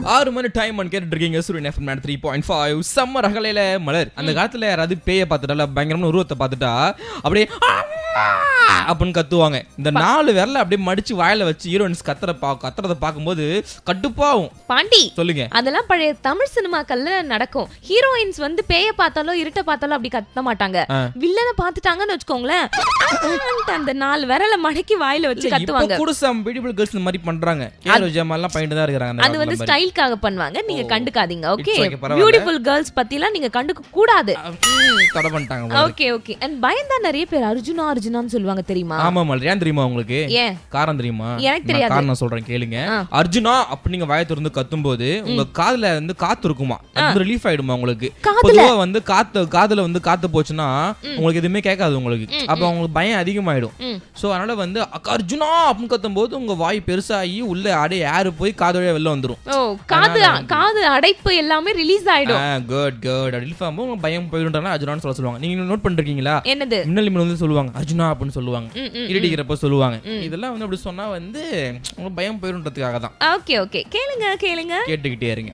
ஆறு மணி time one கேட்டுட்டு இருக்கீங்க Suryan FM three point five summer அகலையில மலர் அந்த காலத்துல யாராவது பேயை பார்த்துட்டா பயங்கரமான உருவத்தை பார்த்துட்டா அப்படியே அப்படின்னு கத்துவாங்க இந்த நாலு விரல அப்படியே மடிச்சு வாயில வச்சு ஹீரோயின்ஸ் கத்துற பா கத்துறத பார்க்கும்போது கடுப்பாகும் பாண்டி சொல்லுங்க அதெல்லாம் பழைய தமிழ் சினிமாக்கள்ல நடக்கும் ஹீரோயின்ஸ் வந்து பேய பார்த்தாலோ இருட்ட பார்த்தாலோ அப்படி கத்த மாட்டாங்க ஆ. வில்லனை பார்த்துட்டாங்கன்னு வச்சுக்கோங்களேன் அந்த நாலு விரல மடக்கி வாயில வச்சு இப்ப கத்துவாங்க கூட சம் பியூட்டிஃபுல் கேர்ள்ஸ் இந்த மாதிரி பண்றாங்க கேலோ ஜமால்லாம் பண்ணிட்டு தான் இருக்காங்க அந்த அது வந்து காலத்துல மாதிரி. ஸ்டைல்காக பண்ணுவாங்க நீங்க கண்டுக்காதீங்க ஓகே okay, பரவாயில்ல. பியூட்டிஃபுல் கேர்ள்ஸ் பத்திலாம் நீங்க கண்டுக்க கூடாது ம், தடை பண்ணிட்டாங்க போல. ஓகே ஓகே அண்ட் பயந்தா நிறைய பேர் அர்ஜுனா அர்ஜுனான்னு சொல்லுவாங்க தெரியுமா ஆமா மலர் ஏன் தெரியுமா உங்களுக்கு ஏன் காரணம் தெரியுமா எனக்கு நான் தெரியாது. காரணம் சொல்றேன் கேளுங்க ஆ. அர்ஜுனா அப்படி நீங்க வாயை திறந்து கத்தும்போது உங்க காதுல வந்து காத்து இருக்குமா அது ரிலீஃப் ஆயிடுமா உங்களுக்கு காதுல? பொதுவா வந்து காத்து காதுல வந்து காத்து போச்சுன்னா உங்களுக்கு எதுவுமே கேட்காது உங்களுக்கு அப்ப உங்களுக்கு பயம் அதிகமாயிடும் ம். சோ அதனால வந்து அக்கா, அர்ஜுனா அப்படின்னு கத்தும்போது உங்க வாய் பெருசாகி உள்ள அப்படியே ஏர் போய் காது வழியா வெளில வந்துரும் ஓ காது காது அடைப்பு எல்லாமே ரிலீஸ் ஆயிடும் குட் குட் ரிலீஃப் ஆகும்போது உங்க பயம் போயிடும்ன்றனால அர்ஜுனான்னு சொல்ல சொல்லுவாங்க நீங்க நோட் பண்ணிருக்கீங்களா என்னது மின்னல் மின்னல் வந்து சொல்லுவாங்க அர்ஜுனா அப்படின்னு சொல்லுவாங்க ம், ம், இருடிக்கிறப்ப சொல்லுவாங்க இதெல்லாம் வந்து அப்படி சொன்னா வந்து உங்களுக்கு பயம் போயிடும்ன்றதுக்காக தான் ஓகே ஓகே கேளுங்க கேளுங்க கேட்டுக்கிட்டே இருங்க